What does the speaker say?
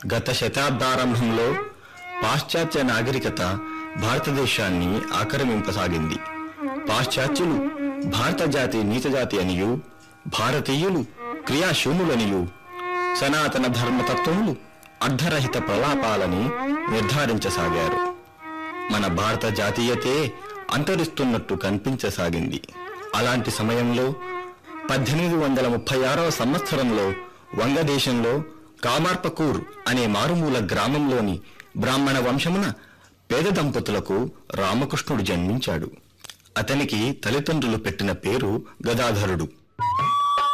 గత శతాబ్దారంభంలో పాశ్చాత్య నాగరికత భారతదేశాన్ని ఆక్రమింపసాగింది పాశ్చాత్యులు భారత జాతి నీచజాతి అనియు భారతీయులు క్రియాశూన్యులనియు సనాతన ధర్మతత్వములు అర్ధరహిత ప్రలాపాలని నిర్ధారించసాగారు మన భారత జాతీయతే అంతరిస్తున్నట్టు కనిపించసాగింది అలాంటి సమయంలో పద్దెనిమిది వందల ముప్పై ఆరవ సంవత్సరంలో వంగదేశంలో కామార్పకూర్ అనే మారుమూల గ్రామంలోని బ్రాహ్మణ వంశమున పేద దంపతులకు రామకృష్ణుడు జన్మించాడు అతనికి తల్లిదండ్రులు పెట్టిన పేరు గదాధరుడు